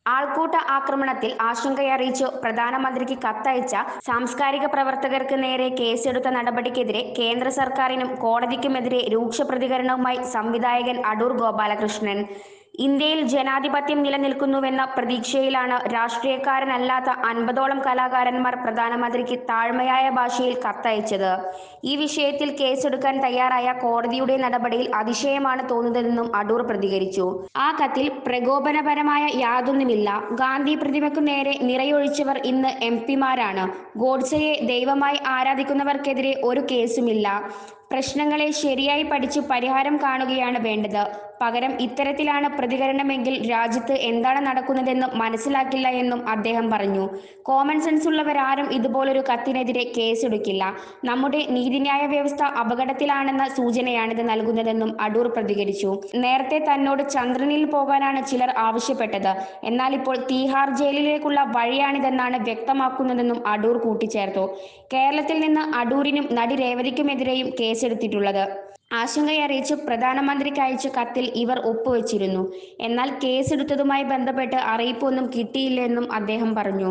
ആൾക്കൂട്ട ആക്രമണത്തിൽ ആശങ്കയറിയിച്ചു പ്രധാനമന്ത്രിക്ക് കത്തയച്ച സാംസ്കാരിക പ്രവർത്തകർക്ക് നേരെ കേസെടുത്ത നടപടിക്കെതിരെ കേന്ദ്ര സർക്കാരിനും കോടതിക്കുമെതിരെ രൂക്ഷ പ്രതികരണവുമായി സംവിധായകൻ അടൂർ ഗോപാലകൃഷ്ണൻ ഇന്ത്യയിൽ ജനാധിപത്യം നിലനിൽക്കുന്നുവെന്ന പ്രതീക്ഷയിലാണ് രാഷ്ട്രീയക്കാരനല്ലാത്ത അൻപതോളം കലാകാരന്മാർ പ്രധാനമന്ത്രിക്ക് താഴ്മയായ ഭാഷയിൽ കത്തയച്ചത് ഈ വിഷയത്തിൽ കേസെടുക്കാൻ തയ്യാറായ കോടതിയുടെ നടപടിയിൽ അതിശയമാണ് തോന്നുന്നതെന്നും അടൂർ പ്രതികരിച്ചു ആ കത്തിൽ പ്രകോപനപരമായ യാതൊന്നുമില്ല ഗാന്ധി പ്രതിമയ്ക്കു നേരെ നിറയൊഴിച്ചവർ ഇന്ന് എം പിമാരാണ് ഗോഡ്സയെ ദൈവമായി ആരാധിക്കുന്നവർക്കെതിരെ ഒരു കേസുമില്ല പ്രശ്നങ്ങളെ ശരിയായി പഠിച്ചു പരിഹാരം കാണുകയാണ് വേണ്ടത് പകരം ഇത്തരത്തിലാണ് പ്രതികരണമെങ്കിൽ രാജ്യത്ത് എന്താണ് നടക്കുന്നതെന്ന് മനസ്സിലാക്കില്ല എന്നും അദ്ദേഹം പറഞ്ഞു കോമൺ സെൻസ് ഉള്ളവരാരും ഇതുപോലൊരു കത്തിനെതിരെ കേസെടുക്കില്ല നമ്മുടെ നീതിന്യായ വ്യവസ്ഥ അപകടത്തിലാണെന്ന സൂചനയാണിത് നൽകുന്നതെന്നും അടൂർ പ്രതികരിച്ചു നേരത്തെ തന്നോട് ചന്ദ്രനിൽ പോകാനാണ് ചിലർ ആവശ്യപ്പെട്ടത് എന്നാൽ ഇപ്പോൾ തീഹാർ ജയിലിലേക്കുള്ള വഴിയാണിതെന്നാണ് വ്യക്തമാക്കുന്നതെന്നും അടൂർ കൂട്ടിച്ചേർത്തു കേരളത്തിൽ നിന്ന് അടൂരിനും നടി രേവതിക്കുമെതിരെയും കേസെടുത്തിട്ടുള്ളത് ആശങ്കയറിയിച്ച് പ്രധാനമന്ത്രിക്ക് അയച്ച കത്തിൽ ഇവർ ഒപ്പുവെച്ചിരുന്നു എന്നാൽ കേസെടുത്തതുമായി ബന്ധപ്പെട്ട് അറിയിപ്പൊന്നും കിട്ടിയില്ലെന്നും അദ്ദേഹം പറഞ്ഞു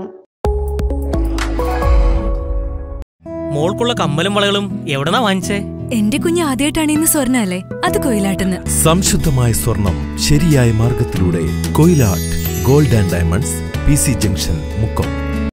മോൾക്കുള്ള കമ്മലും വളകളും എവിടെന്നാ വാങ്ങിച്ചേ എന്റെ കുഞ്ഞ് ആദ്യമായിട്ടാണ് ഇന്ന് സ്വർണ്ണ അല്ലേ അത് കൊയിലാട്ടെന്ന് സംശുദ്ധമായ സ്വർണം ശരിയായ മാർഗത്തിലൂടെ Koyilattu gold and diamonds P C junction Mukkam